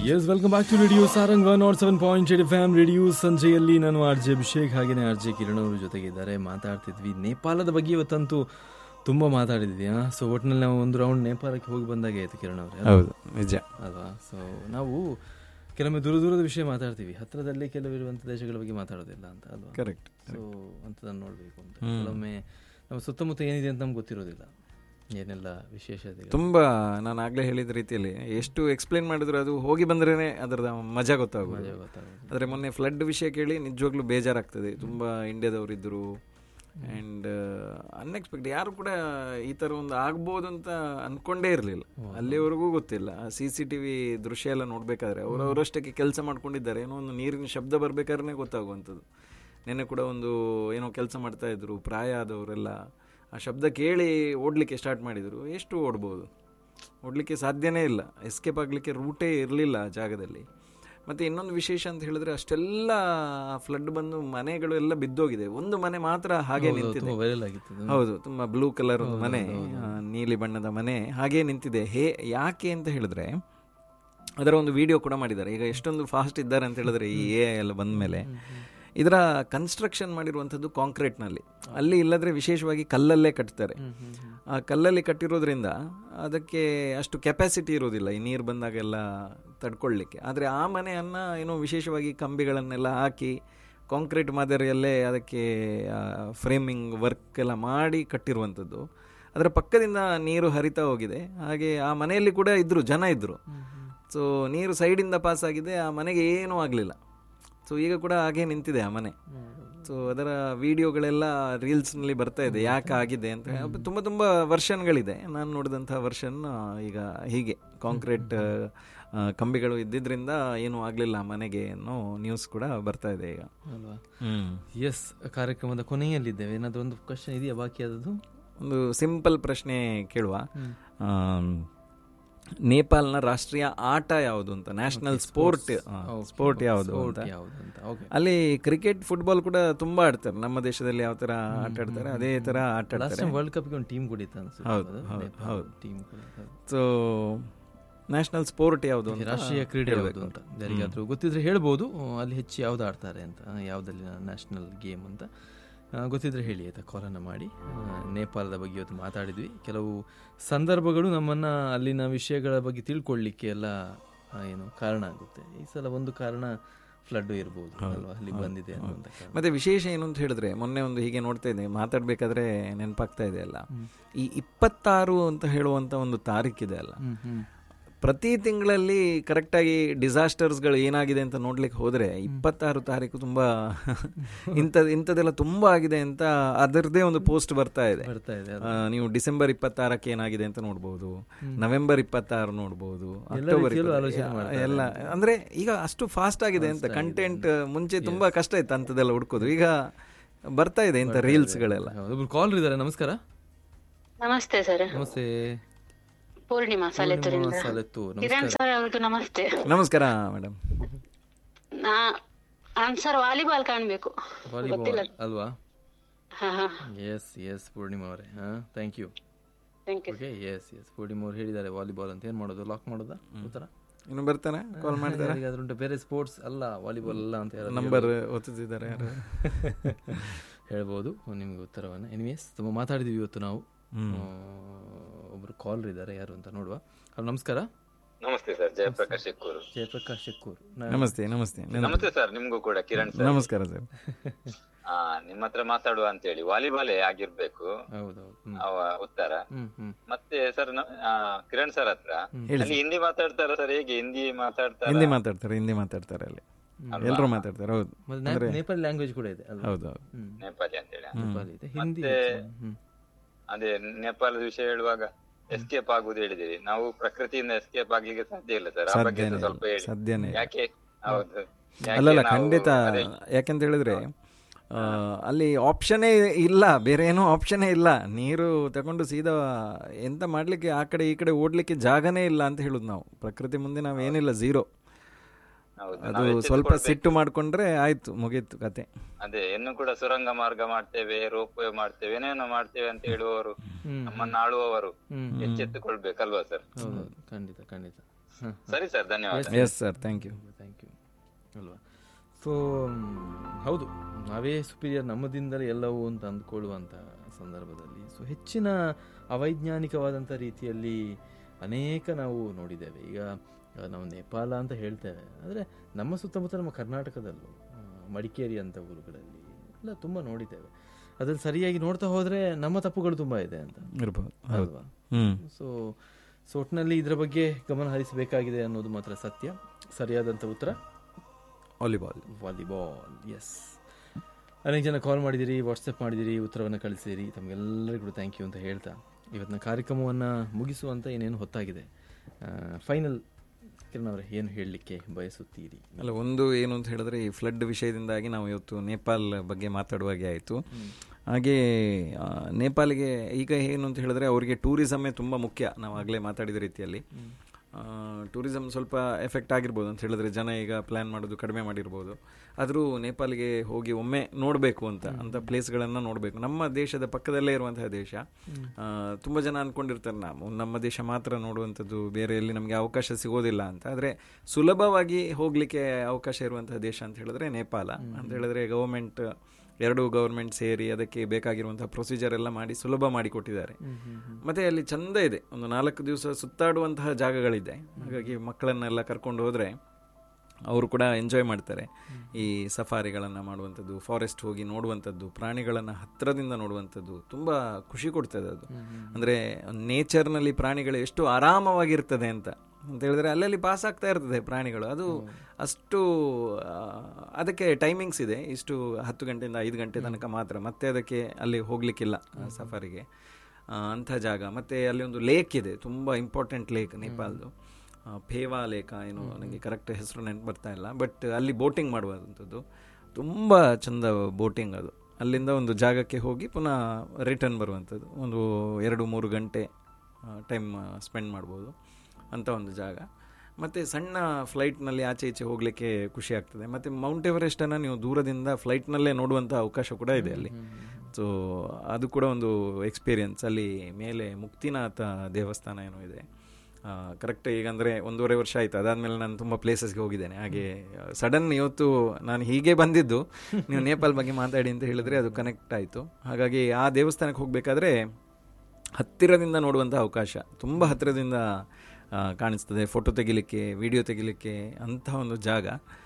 S welcome back to radio Sarang one nought seven point eight FM radio ಸಂಜೆಯಲ್ಲಿ ನಾನು R J Abhishek ಹಾಗೆಯೇ R J Kiran ಅವರು ಜೊತೆಗಿದ್ದಾರೆ ಮಾತಾಡ್ತಿದ್ವಿ ನೇಪಾಳದ ಬಗ್ಗೆ ಇವತ್ತಂತೂ ತುಂಬ ಮಾತಾಡಿದ್ವಿ ಸೊ ಒಟ್ಟಿನಲ್ಲಿ ನಾವು ಒಂದು ರೌಂಡ್ ನೇಪಾಳಕ್ಕೆ ಹೋಗಿ ಬಂದಾಗೆ ಆಯ್ತು ಕಿರಣ್ ಅವರೇ ಹೌದು ನಿಜ ಅಲ್ವಾ ಸೊ ನಾವು ಕೆಲವೊಮ್ಮೆ ದೂರ ದೂರದ ವಿಷಯ ಮಾತಾಡ್ತೀವಿ ಹತ್ತಿರದಲ್ಲಿ ಕೆಲವಿರುವಂಥ ದೇಶಗಳ ಬಗ್ಗೆ ಮಾತಾಡೋದಿಲ್ಲ ಅಂತ ಅಲ್ವಾ ಕರೆಕ್ಟ್ ಸೊ ಅಂಥದನ್ನು ನೋಡಬೇಕು ಅಂತ ಕೆಲವೊಮ್ಮೆ ನಮ್ಮ ಸುತ್ತಮುತ್ತ ಏನಿದೆ ಅಂತ ನಮ್ಗೆ ಗೊತ್ತಿರೋದಿಲ್ಲ ಏನೆಲ್ಲ ವಿಶೇಷತೆ ತುಂಬಾ ನಾನು ಆಗ್ಲೇ ಹೇಳಿದ ರೀತಿಯಲ್ಲಿ ಎಷ್ಟು ಎಕ್ಸ್ಪ್ಲೇನ್ ಮಾಡಿದ್ರು ಅದು ಹೋಗಿ ಬಂದ್ರೇನೆ ಅದರ ಮಜಾ ಗೊತ್ತಾಗೋದು ಗೊತ್ತಾಗೋದು ಆದರೆ ಮೊನ್ನೆ ಫ್ಲಡ್ ವಿಷಯ ಕೇಳಿ ನಿಜವಾಗ್ಲೂ ಬೇಜಾರಾಗ್ತದೆ ತುಂಬಾ ಇಂಡಿಯಾದವರು ಇದ್ರು ಆ್ಯಂಡ್ ಅನ್ಎಕ್ಸ್ಪೆಕ್ಟೆಡ್ ಯಾರು ಕೂಡ ಈ ಥರ ಒಂದು ಆಗ್ಬೋದು ಅಂತ ಅನ್ಕೊಂಡೇ ಇರಲಿಲ್ಲ ಅಲ್ಲಿವರೆಗೂ ಗೊತ್ತಿಲ್ಲ ಸಿ ಸಿ ಟಿ ವಿ ದೃಶ್ಯ ಎಲ್ಲ ನೋಡಬೇಕಾದ್ರೆ ಅವರು ಅವರಷ್ಟಕ್ಕೆ ಕೆಲಸ ಮಾಡ್ಕೊಂಡಿದ್ದಾರೆ ಏನೋ ಒಂದು ನೀರಿನ ಶಬ್ದ ಬರ್ಬೇಕಾದ್ರೆ ಗೊತ್ತಾಗುವಂಥದ್ದು ನೆನ್ನೆ ಕೂಡ ಒಂದು ಏನೋ ಕೆಲಸ ಮಾಡ್ತಾ ಇದ್ರು ಪ್ರಾಯ ಆದವರೆಲ್ಲ ಆ ಶಬ್ದ ಕೇಳಿ ಓಡಲಿಕ್ಕೆ ಸ್ಟಾರ್ಟ್ ಮಾಡಿದರು ಎಷ್ಟು ಓಡ್ಬೋದು ಓಡಲಿಕ್ಕೆ ಸಾಧ್ಯನೇ ಇಲ್ಲ ಎಸ್ಕೇಪ್ ಆಗಲಿಕ್ಕೆ ರೂಟೇ ಇರಲಿಲ್ಲ ಆ ಜಾಗದಲ್ಲಿ ಮತ್ತು ಇನ್ನೊಂದು ವಿಶೇಷ ಅಂತ ಹೇಳಿದ್ರೆ ಅಷ್ಟೆಲ್ಲ ಫ್ಲಡ್ ಬಂದು ಮನೆಗಳು ಎಲ್ಲ ಬಿದ್ದೋಗಿದೆ ಒಂದು ಮನೆ ಮಾತ್ರ ಹಾಗೆ ನಿಂತಿದೆ ತುಂಬ ವೈರಲ್ ಆಗಿತ್ತು ಇದು. ಹೌದು ತುಂಬಾ ಬ್ಲೂ ಕಲರ್ ಒಂದು ಮನೆ ಆ, ನೀಲಿ ಬಣ್ಣದ ಮನೆ ಹಾಗೆ ನಿಂತಿದೆ ಹೇ ಯಾಕೆ ಅಂತ ಹೇಳಿದ್ರೆ ಅದರ ಒಂದು ವಿಡಿಯೋ ಕೂಡ ಮಾಡಿದ್ದಾರೆ ಈಗ ಎಷ್ಟೊಂದು ಫಾಸ್ಟ್ ಇದ್ದಾರೆ ಅಂತ ಹೇಳಿದ್ರೆ ಈ ಎ ಎಲ್ಲ ಬಂದ ಮೇಲೆ ಇದರ ಕನ್ಸ್ಟ್ರಕ್ಷನ್ ಮಾಡಿರುವಂಥದ್ದು ಕಾಂಕ್ರೀಟ್ನಲ್ಲಿ ಅಲ್ಲಿ ಇಲ್ಲದ್ರೆ ವಿಶೇಷವಾಗಿ ಕಲ್ಲಲ್ಲೇ ಕಟ್ತಾರೆ ಆ ಕಲ್ಲಲ್ಲಿ ಕಟ್ಟಿರೋದ್ರಿಂದ ಅದಕ್ಕೆ ಅಷ್ಟು ಕೆಪಾಸಿಟಿ ಇರೋದಿಲ್ಲ ಈ ನೀರು ಬಂದಾಗೆಲ್ಲ ತಡ್ಕೊಳ್ಳಿಕ್ಕೆ ಆದರೆ ಆ ಮನೆಯನ್ನು ಏನೋ ವಿಶೇಷವಾಗಿ ಕಂಬಿಗಳನ್ನೆಲ್ಲ ಹಾಕಿ ಕಾಂಕ್ರೀಟ್ ಮಾದರಿಯಲ್ಲೇ ಅದಕ್ಕೆ ಫ್ರೇಮಿಂಗ್ ವರ್ಕ್ ಎಲ್ಲ ಮಾಡಿ ಕಟ್ಟಿರುವಂಥದ್ದು ಅದರ ಪಕ್ಕದಿಂದ ನೀರು ಹರಿತಾ ಹೋಗಿದೆ ಹಾಗೆ ಆ ಮನೆಯಲ್ಲಿ ಕೂಡ ಇದ್ದರು ಜನ ಇದ್ದರು ಸೊ ನೀರು ಸೈಡಿಂದ ಪಾಸ್ ಆಗಿದೆ ಆ ಮನೆಗೆ ಏನೂ ಆಗಲಿಲ್ಲ ಸೊ ಈಗ ಕೂಡ ಹಾಗೆ ನಿಂತಿದೆ ಆ ಮನೆ ಸೊ ಅದರ ವಿಡಿಯೋಗಳೆಲ್ಲ ರೀಲ್ಸ್ನಲ್ಲಿ ಬರ್ತಾ ಇದೆ ಯಾಕೆ ಆಗಿದೆ ಅಂತ ಅಪ್ಪ ತುಂಬ ತುಂಬ ವರ್ಷನ್ಗಳಿದೆ ನಾನು ನೋಡಿದಂಥ ವರ್ಷನ್ ಈಗ ಹೀಗೆ ಕಾಂಕ್ರೀಟ್ ಕಂಬಿಗಳು ಇದ್ದಿದ್ರಿಂದ ಏನೂ ಆಗಲಿಲ್ಲ ಮನೆಗೆ ಅನ್ನೋ ನ್ಯೂಸ್ ಕೂಡ ಬರ್ತಾ ಇದೆ ಈಗ ಅಲ್ವಾ ಎಸ್ ಕಾರ್ಯಕ್ರಮದ ಕೊನೆಯಲ್ಲಿದ್ದೇವೆ ಏನಾದರೂ ಒಂದು ಕ್ವಶನ್ ಇದೆಯಾ ಬಾಕಿ ಆದದ್ದು ಒಂದು ಸಿಂಪಲ್ ಪ್ರಶ್ನೆ ಕೇಳುವ ಆಮ್, ನೇಪಾಲ್ನ ರಾಷ್ಟ್ರೀಯ ಆಟ ಯಾವುದು ಅಂತ ನ್ಯಾಷನಲ್ ಸ್ಪೋರ್ಟ್ ಸ್ಪೋರ್ಟ್ ಯಾವುದು ಅಂತ ಯಾವುದು ಅಂತ ಓಕೆ ಅಲ್ಲಿ ಕ್ರಿಕೆಟ್ ಫುಟ್ಬಾಲ್ ಕೂಡ ತುಂಬಾ ಆಡ್ತಾರೆ ನಮ್ಮ ದೇಶದಲ್ಲಿ ಯಾವ ತರ ಆಟ ಆಡ್ತಾರೆ ಅದೇ ತರ ಆಟ ಲಾಸ್ಟ್ ಆಡ್ತಾರೆ ಟೈಮ್ ವರ್ಲ್ಡ್ ಕಪ್ಗೆ ಒಂದು ಟೀಮ್ ಕೂಡ ಇತ್ತು ಅನ್ಸುತ್ತೆ ಹೌದು, ಅದು? ಹೌದು, ನೇಪಾಳ ಹೌದು. ಟೀಮ್ ಕೂಡ ಹೌದು. ಸೊ ನ್ಯಾಷನಲ್ ಸ್ಪೋರ್ಟ್ ಯಾವುದು ಅಂತ ರಾಷ್ಟ್ರೀಯ ಕ್ರೀಡೆ ಯಾವುದು ಅಂತ ಯಾರಿಗಾದ್ರೂ ಗೊತ್ತಿದ್ರೆ ಹೇಳ್ಬೋದು ಅಲ್ಲಿ ಹೆಚ್ಚು ಯಾವ್ದು ಆಡ್ತಾರೆ ಅಂತ ಯಾವುದಲ್ಲಿ ನ್ಯಾಷನಲ್ ಗೇಮ್ ಅಂತ ಆ, ಗೊತ್ತಿದ್ರೆ ಹೇಳಿ ಆಯ್ತಾ ಕಾಲನ್ನು ಮಾಡಿ ಆ, ನೇಪಾಳದ ಬಗ್ಗೆ ಇವತ್ತು ಮಾತಾಡಿದ್ವಿ ಕೆಲವು ಸಂದರ್ಭಗಳು ನಮ್ಮನ್ನ ಅಲ್ಲಿನ ವಿಷಯಗಳ ಬಗ್ಗೆ ತಿಳ್ಕೊಳ್ಳಿಕ್ಕೆ ಎಲ್ಲ ಆ, ಏನು ಕಾರಣ ಆಗುತ್ತೆ ಈ ಸಲ ಒಂದು ಕಾರಣ ಫ್ಲಡ್ ಇರ್ಬೋದು ಅಲ್ವಾ ಅಲ್ಲಿ ಬಂದಿದೆ ಅನ್ನುವಂಥ ಕಾರಣ ಮತ್ತೆ ವಿಶೇಷ ಏನು ಅಂತ ಹೇಳಿದ್ರೆ ಮೊನ್ನೆ ಒಂದು ಹೀಗೆ ನೋಡ್ತಾ ಇದ್ದೆ ಮಾತಾಡ್ಬೇಕಾದ್ರೆ ನೆನಪಾಗ್ತಾ ಇದೆ ಅಲ್ಲ ಈ ಇಪ್ಪತ್ತಾರು ಅಂತ ಹೇಳುವಂತ ಒಂದು ತಾರೀಕಿದೆ ಅಲ್ಲ ಹ್ಮ್ ಹ್ಮ್ ಪ್ರತಿ ತಿಂಗಳಲ್ಲಿ ಕರೆಕ್ಟಾಗಿ ಡಿಸಾಸ್ಟರ್ಸ್ಗಳು ಏನಾಗಿದೆ ಅಂತ ನೋಡ್ಲಿಕ್ಕೆ ಹೋದ್ರೆ ಇಪ್ಪತ್ತಾರು ತಾರೀಕು ತುಂಬಾ ಇಂಥ ಇಂಥದ್ದೆಲ್ಲ ತುಂಬಾ ಆಗಿದೆ ಅಂತ ಅದರದೇ ಒಂದು ಪೋಸ್ಟ್ ಬರ್ತಾ ಇದೆ ಬರ್ತಾ ಇದೆ ಅದು. ಆ, ನೀವು ಡಿಸೆಂಬರ್ ಇಪ್ಪತ್ತಾರಕ್ಕೆ ಏನಾಗಿದೆ ಅಂತ ನೋಡ್ಬೋದು ನವೆಂಬರ್ ಇಪ್ಪತ್ತಾರು ನೋಡ್ಬೋದು ಅಕ್ಟೋಬರ್ ರೀತಿಯಲ್ಲೂ ಇಪ್ಪತ್ತ- ಆಲೋಚನೆ ಮಾಡ್ತಾರೆ. ಎಲ್ಲ ಅಂದ್ರೆ ಈಗ ಅಷ್ಟು ಫಾಸ್ಟ್ ಆಗಿದೆ ಅಂತ ಕಂಟೆಂಟ್ ಮುಂಚೆ ತುಂಬಾ ಕಷ್ಟ ಇತ್ತು ಅಂಥದ್ದೆಲ್ಲ ಹುಡ್ಕೋದು ಈಗ ಬರ್ತಾ ಇದೆ ಇಂಥ ರೀಲ್ಸ್ಗಳೆಲ್ಲ ಹೌದು, ಒಬ್ರು ಕಾಲ್ ಇದ್ದಾರೆ ನಮಸ್ಕಾರ ನಮಸ್ತೆ ಸರ್ ನಮಸ್ತೆ ಪೂರ್ಣಿಮಾ ಸಾಲೆತ್ತೂರಿಂದ ಸಾಲೆತ್ತು ಕಿರಣ್ ಸರ್ ಅವ್ರಿಗೆ ನಮಸ್ತೆ ನಮಸ್ಕಾರ ಮೇಡಮ್ ನಾ ಆನ್ಸರ್ ವಾಲಿಬಾಲ್ ಕಾಣ್ಬೇಕು ವಾಲಿಬಾಲ್ ಅಲ್ವಾ ಹಾ ಹಾ ಎಸ್ ಎಸ್ ಪೂರ್ಣಿಮಾ ಅವರೇ ಹಾ thank you thank you okay yes yes Poornima ಅವ್ರು ಹೇಳಿದ್ದಾರೆ ವಾಲಿಬಾಲ್ ಅಂತ ಏನು ಮಾಡೋದು ಲಾಕ್ ಮಾಡೋದಾ ಉತ್ತರ ಇನ್ನು ಬರ್ತಾನೆ ಕಾಲ್ ಮಾಡ್ತಾರೆ ಯಾರಿಗಾದ್ರೂ ಉಂಟು ಬೇರೆ ಸ್ಪೋರ್ಟ್ಸ್ ಅಲ್ಲ ವಾಲಿಬಾಲ್ ಅಲ್ಲ ಅಂತ ಯಾರಾದ್ರೂ ನಂಬರ್ ಓದ್ತಿದ್ದಾರೆ ಯಾರು ಹೇಳ್ಬೋದು ನಿಮಗೆ ಉತ್ತರವನ್ನು ಎನಿವೇಸ್ ತುಂಬ ಮಾತಾಡಿದ್ವಿ ಇವತ್ತು ನಾವು ಆ, ಒಬ್ರು ಕಾಲ್ ಇದ್ದಾರೆ ಯಾರು ಅಂತ ನೋಡುವ ಹಲೋ ನಮಸ್ಕಾರ ನಮಸ್ತೆ ಸರ್ ಜಯಪ್ರಕಾಶ್ ಶೆಕ್ಕೂರು ಜಯಪ್ರಕಾಶ್ ಶೆಕ್ಕೂರ್ ನಾ- ನಮಸ್ತೆ ನಮಸ್ತೆ ನೆನಪು. ನಮಸ್ತೆ ಸರ್ ನಿಮ್ಗೂ ಕೂಡ ಕಿರಣ್ ಸರ್ ನಮಸ್ಕಾರ ಸರ್ ಆ ನಿಮ್ಮ ಹತ್ರ ಮಾತಾಡುವ ಅಂತ ಹೇಳಿ ವಾಲಿಬಾಲ್ ಆಗಿರ್ಬೇಕು ಹೌದೌದು ಹ್ಮ್ ಅವ ಉತ್ತರ ಹ್ಮ್ ಹ್ಮ್ ಮತ್ತೆ ಸರ್ ನ- ಆ, ಕಿರಣ್ ಸರ್ ಹತ್ರ ಅಲ್ಲಿ ಹಿಂದಿ ಮಾತಾಡ್ತಾರ ಸರ್ ಹೇಗೆ ಹಿಂದಿ ಮಾತಾಡ್ತಾರ ಹಿಂದಿ ಮಾತಾಡ್ತಾರೆ ಹಿಂದಿ ಮಾತಾಡ್ತಾರೆ ಅಲ್ಲಿ ಎಲ್ಲರೂ ಮಾತಾಡ್ತಾರೆ ಹೌದು ಮತ್ತೆ ನೇ- ನೇಪಾಳಿ ಲ್ಯಾಂಗ್ವೇಜ್ ಕೂಡ ಇದೆ ಅಲ್ವಾ ಹೌದು ಹೌದು ಹ್ಮ್ ನೇಪಾಳಿ ಅಂತ ಹೇಳಿ ನೇಪಾಳಿ ಇದೆ ಹಿಂದಿ ಹ್ಮ್ ಅದೇ ನೇಪಾಳದ ವಿಷಯ ಹೇಳುವಾಗ ಎಸ್ಕೇಪ್ ಆಗುದು ಹೇಳಿದಿರಿ ನಾವು ಪ್ರಕೃತಿಯಿಂದ ಎಸ್ಕೇಪ್ ಆಗ್ಲಿಕ್ಕೆ ಸಾಧ್ಯ ಇಲ್ಲ ಸರ್ ಆ ಬಗ್ಗೆ ಸಾಧ್ಯನೇ ಸ್ವಲ್ಪ ಹೇಳಿ ಸಾಧ್ಯನೇ ಇಲ್ಲ. ಯಾಕೆ ಹೌದು ಯಾಕೆ ಅಲ್ಲಲ್ಲ ನಾವು ಖಂಡಿತ ಅದೇ ಯಾಕೆಂತ ಹೇಳಿದ್ರೆ ಆ, ಅಲ್ಲಿ ಆಪ್ಷನ್ನೇ ಇಲ್ಲ ಬೇರೆ ಏನೋ ಆಪ್ಷನ್ನೇ ಇಲ್ಲ ನೀರು ತಗೊಂಡು ಸೀದಾ ಎಂತ ಮಾಡ್ಲಿಕ್ಕೆ ಆ ಕಡೆ ಈ ಕಡೆ ಓಡ್ಲಿಕ್ಕೆ ಜಾಗನೇ ಇಲ್ಲ ಅಂತ ಹೇಳುದು ನಾವು ಪ್ರಕೃತಿ ಮುಂದೆ ನಾವು ಏನಿಲ್ಲ ಝೀರೋ ಹೌದು ಅದು ನಾವು ಸ್ವಲ್ಪ ಎಚ್ಚೆತ್ತುಕೊಳ್ಬೇಕು. ಸಿಟ್ಟು ಮಾಡ್ಕೊಂಡ್ರೆ ಆಯ್ತು ಮುಗೀತು ಕತೆ ಅದೇ ಇನ್ನು ಕೂಡ ಸುರಂಗ ಮಾರ್ಗ ಮಾಡ್ತೇವೆ ರೋಪ್ ವೇ ಮಾಡ್ತೇವೆ ಏನೇನೋ ಮಾಡ್ತೇವೆ ಅಂತ ಹೇಳುವವರು ಹ್ಮ್. ನಮ್ಮನ್ನ ಆಳುವವರು ಹ್ಮ್ ಎಚ್ಚೆತ್ತುಕೊಳ್ಬೇಕಲ್ವಾ ಸರ್ ಹೌದೌದು ಖಂಡಿತ ಖಂಡಿತ ಸರಿ ಸರ್ ಧನ್ಯವಾದ yes sir thank you thank you ಅಲ್ವಾ ಸೊ ಹೌದು ನಾವೇ ಸುಪೀರಿಯರ್ ನಮ್ಮದಿಂದಲೇ ಎಲ್ಲವೂ ಅಂತ ಅಂದ್ಕೊಳ್ಳುವಂಥ ಸಂದರ್ಭದಲ್ಲಿ ಸೊ ಹೆಚ್ಚಿನ ಅವೈಜ್ಞಾನಿಕವಾದಂಥ ರೀತಿಯಲ್ಲಿ ಅನೇಕ ನಾವು ನೋಡಿದ್ದೇವೆ ಈಗ ಆ, ನಾವು ನೇಪಾಳ ಅಂತ ಹೇಳ್ತೇವೆ ಆದರೆ ನಮ್ಮ ಸುತ್ತಮುತ್ತ ನಮ್ಮ ಕರ್ನಾಟಕದಲ್ಲೂ ಆ, ಮಡಿಕೇರಿ ಅಂತ ಊರುಗಳಲ್ಲಿ ಎಲ್ಲ ತುಂಬ ನೋಡಿದ್ದೇವೆ ಅದ್ರಲ್ಲಿ ಸರಿಯಾಗಿ ನೋಡ್ತಾ ಹೋದರೆ ನಮ್ಮ ತಪ್ಪುಗಳು ತುಂಬ ಇದೆ ಅಂತ ಇರ್ಬೋದು ಹೌದು ಅಲ್ವಾ ಹ್ಮ್ ಸೊ ಸೊ ಒಟ್ಟಿನಲ್ಲಿ ಇದರ ಬಗ್ಗೆ ಗಮನ ಹರಿಸಬೇಕಾಗಿದೆ ಅನ್ನೋದು ಮಾತ್ರ ಸತ್ಯ ಸರಿಯಾದಂಥ ಉತ್ತರ ವಾಲಿಬಾಲ್ ವಾಲಿಬಾಲ್ ಎಸ್ ಅನೇಕ ಜನ ಕಾಲ್ ಮಾಡಿದಿರಿ ವಾಟ್ಸಪ್ ಮಾಡಿದಿರಿ ಉತ್ತರವನ್ನು ಕಳಿಸಿದಿರಿ ತಮಗೆಲ್ಲರಿಗೂ ಥ್ಯಾಂಕ್ ಯು ಅಂತ ಹೇಳ್ತಾ ಇವತ್ತಿನ ಕಾರ್ಯಕ್ರಮವನ್ನು ಮುಗಿಸುವಂತ ಏನೇನು ಹೊತ್ತಾಗಿದೆ ಫೈನಲ್ ಕಿರಣ್ ಅವರೇ ಏನು ಹೇಳಲಿಕ್ಕೆ ಬಯಸುತ್ತೀರಿ ಅಲ್ಲ ಒಂದು ಏನು ಅಂತ ಹೇಳಿದ್ರೆ ಈ ಫ್ಲಡ್ ವಿಷಯದಿಂದಾಗಿ ನಾವು ಇವತ್ತು ನೇಪಾಲ್ ಬಗ್ಗೆ ಮಾತಾಡುವಾಗೆ ಆಯಿತು ಹಾಗೆ ಆ, ನೇಪಾಳಿಗೆ ಈಗ ಏನು ಅಂತ ಹೇಳಿದ್ರೆ ಅವರಿಗೆ ಟೂರಿಸಮೇ ತುಂಬ ಮುಖ್ಯ ನಾವು ಆಗಲೇ ಮಾತಾಡಿದ ರೀತಿಯಲ್ಲಿ ಟೂರಿಸಮ್ ಸ್ವಲ್ಪ ಎಫೆಕ್ಟ್ ಆಗಿರ್ಬೋದು ಅಂತ ಹೇಳಿದ್ರೆ ಜನ ಈಗ ಪ್ಲ್ಯಾನ್ ಮಾಡೋದು ಕಡಿಮೆ ಮಾಡಿರ್ಬೋದು ಆದರೂ ನೇಪಾಳಿಗೆ ಹೋಗಿ ಒಮ್ಮೆ ನೋಡಬೇಕು ಅಂತ ಅಂತ ಪ್ಲೇಸ್ಗಳನ್ನು ನೋಡಬೇಕು ನಮ್ಮ ದೇಶದ ಪಕ್ಕದಲ್ಲೇ ಇರುವಂತಹ ದೇಶ ಆ, ತುಂಬ ಜನ ಅಂದ್ಕೊಂಡಿರ್ತಾರೆ ನಾವು ನಮ್ಮ ದೇಶ ಮಾತ್ರ ನೋಡುವಂಥದ್ದು ಬೇರೆ ಎಲ್ಲಿ ನಮಗೆ ಅವಕಾಶ ಸಿಗೋದಿಲ್ಲ ಅಂತ ಆದರೆ ಸುಲಭವಾಗಿ ಹೋಗಲಿಕ್ಕೆ ಅವಕಾಶ ಇರುವಂತಹ ದೇಶ ಅಂತ ಹೇಳಿದ್ರೆ ನೇಪಾಳ ಅಂತ ಹೇಳಿದ್ರೆ ಗೌರ್ಮೆಂಟ್ ಎರಡು ಗೌರ್ಮೆಂಟ್ ಸೇರಿ ಅದಕ್ಕೆ ಬೇಕಾಗಿರುವಂತಹ ಪ್ರೊಸೀಜರ್ ಎಲ್ಲ ಮಾಡಿ ಸುಲಭ ಮಾಡಿಕೊಟ್ಟಿದ್ದಾರೆ ಮತ್ತೆ ಅಲ್ಲಿ ಚಂದ ಇದೆ ಒಂದು ನಾಲ್ಕು ದಿವಸ ಸುತ್ತಾಡುವಂತಹ ಜಾಗಗಳಿದೆ ಹಾಗಾಗಿ ಮಕ್ಕಳನ್ನೆಲ್ಲ ಕರ್ಕೊಂಡು ಹೋದ್ರೆ ಅವರು ಕೂಡ ಎಂಜಾಯ್ ಮಾಡ್ತಾರೆ ಈ ಸಫಾರಿಗಳನ್ನು ಮಾಡುವಂಥದ್ದು ಫಾರೆಸ್ಟ್ ಹೋಗಿ ನೋಡುವಂಥದ್ದು ಪ್ರಾಣಿಗಳನ್ನು ಹತ್ತಿರದಿಂದ ನೋಡುವಂಥದ್ದು ತುಂಬ ಖುಷಿ ಕೊಡ್ತದೆ ಅದು ಅಂದರೆ ನೇಚರ್ನಲ್ಲಿ ಪ್ರಾಣಿಗಳು ಎಷ್ಟು ಆರಾಮವಾಗಿರ್ತದೆ ಅಂತ ಅಂತ ಹೇಳಿದ್ರೆ ಅಲ್ಲಲ್ಲಿ ಪಾಸ್ ಆಗ್ತಾ ಇರ್ತದೆ ಪ್ರಾಣಿಗಳು ಅದು ಅಷ್ಟು ಆ, ಅದಕ್ಕೆ ಟೈಮಿಂಗ್ಸ್ ಇದೆ ಇಷ್ಟು ಹತ್ತು ಗಂಟೆಯಿಂದ ಐದು ಗಂಟೆ ತನಕ ಮಾತ್ರ ಮತ್ತೆ ಅದಕ್ಕೆ ಅಲ್ಲಿ ಹೋಗ್ಲಿಕ್ಕಿಲ್ಲ ಆ, ಸಫಾರಿಗೆ ಆ, ಅಂಥ ಜಾಗ ಮತ್ತೆ ಅಲ್ಲಿ ಒಂದು ಲೇಕ್ ಇದೆ ತುಂಬ ಇಂಪಾರ್ಟೆಂಟ್ ಲೇಕ್ ನೇಪಾಳದು ಆ, ಫೇವಾ ಲೇಕ ಏನು ನನಗೆ ಕರೆಕ್ಟ್ ಹೆಸರು ನೆನಪು ಬರ್ತಾ ಇಲ್ಲ ಬಟ್ ಅಲ್ಲಿ ಬೋಟಿಂಗ್ ಮಾಡುವಂಥದ್ದು ತುಂಬ ಚಂದ ಬೋಟಿಂಗ್ ಅದು ಅಲ್ಲಿಂದ ಒಂದು ಜಾಗಕ್ಕೆ ಹೋಗಿ ಪುನಃ ರಿಟರ್ನ್ ಬರುವಂಥದ್ದು ಒಂದು ಎರಡು ಮೂರು ಗಂಟೆ ಟೈಮ್ ಸ್ಪೆಂಡ್ ಮಾಡ್ಬೋದು ಅಂಥ ಒಂದು ಜಾಗ ಮತ್ತು ಸಣ್ಣ ಫ್ಲೈಟ್ನಲ್ಲಿ ಆಚೆ ಈಚೆ ಹೋಗಲಿಕ್ಕೆ ಖುಷಿ ಆಗ್ತದೆ ಮತ್ತು ಮೌಂಟ್ ಎವರೆಸ್ಟನ್ನು ನೀವು ದೂರದಿಂದ ಫ್ಲೈಟ್ನಲ್ಲೇ ನೋಡುವಂಥ ಅವಕಾಶ ಕೂಡ ಇದೆ ಅಲ್ಲಿ ಸೊ ಅದು ಕೂಡ ಒಂದು ಎಕ್ಸ್ಪೀರಿಯನ್ಸ್ ಅಲ್ಲಿ ಮೇಲೆ ಮುಕ್ತಿನಾಥ ದೇವಸ್ಥಾನ ಏನೋ ಇದೆ ಕರೆಕ್ಟ್ ಈಗ ಅಂದರೆ ಒಂದೂವರೆ ವರ್ಷ ಆಯಿತು ಅದಾದಮೇಲೆ ನಾನು ತುಂಬ ಪ್ಲೇಸಸ್ಗೆ ಹೋಗಿದ್ದೇನೆ ಹಾಗೆ ಸಡನ್ ಇವತ್ತು ನಾನು ಹೀಗೆ ಬಂದಿದ್ದು ನೀವು ನೇಪಾಲ್ ಬಗ್ಗೆ ಮಾತಾಡಿ ಅಂತ ಹೇಳಿದ್ರೆ ಅದು ಕನೆಕ್ಟ್ ಆಯಿತು ಹಾಗಾಗಿ ಆ ದೇವಸ್ಥಾನಕ್ಕೆ ಹೋಗಬೇಕಾದ್ರೆ ಹತ್ತಿರದಿಂದ ನೋಡುವಂಥ ಅವಕಾಶ ತುಂಬ ಹತ್ತಿರದಿಂದ ಆ, ಕಾಣಿಸ್ತದೆ ಫೋಟೋ ತೆಗಿಲಿಕ್ಕೆ ವಿಡಿಯೋ ತೆಗಿಲಿಕ್ಕೆ ಅಂಥ ಒಂದು ಜಾಗ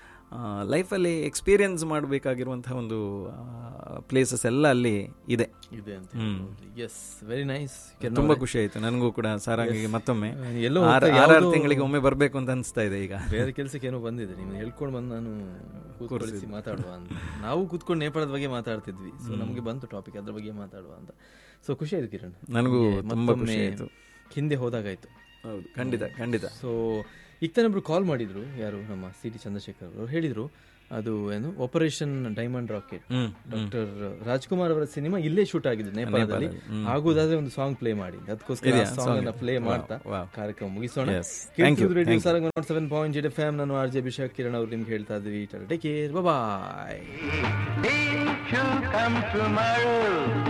ಲೈಫಲ್ಲಿ ಎಕ್ಸ್ಪೀರಿಯನ್ಸ್ ಮಾಡಬೇಕಾಗಿರುವಂತಹ ಒಂದು ಪ್ಲೇಸಸ್ ಎಲ್ಲ ಅಲ್ಲಿ ಇದೆ ಇದೆ ಅಂತ ಎಸ್ ವೆರಿ ನೈಸ್ ತುಂಬಾ ಖುಷಿ ಆಯ್ತು ನನಗೂ ಕೂಡ ಸಾರಂಗಿಗೆ ಮತ್ತೊಮ್ಮೆ ಎಲ್ಲೋ ಆರು ಹೋಗ್ತಾ ಆರಾರು ಯಾವ್ದೋ- ತಿಂಗಳಿಗೆ ಒಮ್ಮೆ ಬರಬೇಕು ಅಂತ ಅನಿಸ್ತಾ ಇದೆ ಈಗ ಬೇರೆ ಕೆಲಸಕ್ಕೆ ಏನೋ ಬಂದಿದೆ ನೀವು ಹೇಳ್ಕೊಂಡು ಬಂದು ನಾನು ಕೂತ್ಕೊಳಿಸಿ ಮಾತಾಡುವ ಅಂತ ನಾವು ಕೂತ್ಕೊಂಡು ನೇಪಾಳದ ಬಗ್ಗೆ ಮಾತಾಡ್ತಿದ್ವಿ ಸೊ ನಮಗೆ ಬಂತು ಟಾಪಿಕ್ ಅದ್ರ ಬಗ್ಗೆ ಮಾತಾಡುವ ಅಂತ ಸೊ ಖುಷಿ ಆಯ್ತು ಕಿರಣ್ ನನಗೂ ನಮ್ಗೆ ತುಂಬಾ ಖುಷಿ ಮತ್ತೊಮ್ಮೆ ಆಯ್ತು. ಹಿಂದೆ ಹೋದಾಗಾಯ್ತು ಹೌದು ಖಂಡಿತ ಖಂಡಿತ ಸೊ ಈಗ ತಾನೊಬ್ರು ಕಾಲ್ ಮಾಡಿದ್ರು ಯಾರು ನಮ್ಮ ಸಿ ಟಿ ಚಂದ್ರಶೇಖರ್ ಅವರು ಹೇಳಿದ್ರು ಅದು ಏನು ಆಪರೇಷನ್ ಡೈಮಂಡ್ ರಾಕೆಟ್ ಹ್ಮ್ ಡಾಕ್ಟರ್ ರಾಜ್ಕುಮಾರ್ ಅವರ ಸಿನಿಮಾ ಇಲ್ಲೇ ಶೂಟ್ ಆಗಿದೆ ನೇಪಾಳದಲ್ಲಿ ಆಗುದಾದ್ರೆ ಒಂದು ಸಾಂಗ್ ಪ್ಲೇ ಮಾಡಿ ಅದಕ್ಕೋಸ್ಕರ ಇದೆಯಾ? ಸಾಂಗ್ Song ಅನ್ನ ಇದೆ. ಪ್ಲೇ Wow, ಮಾಡ್ತಾ wow. ಕಾರ್ಯಕ್ರಮ ಮುಗಿಸೋಣ Yes. Thank you, radio thank you. Sarang seven point Z F M ನಾನು ಆರ್ ಜೆ ಅಭಿಷೇಕ್ ಕಿರಣ್ ಅವ್ರು ನಿಮ್ಗೆ ಹೇಳ್ತಾ ಇದ್ವಿ take care bye Day should come tomorrow.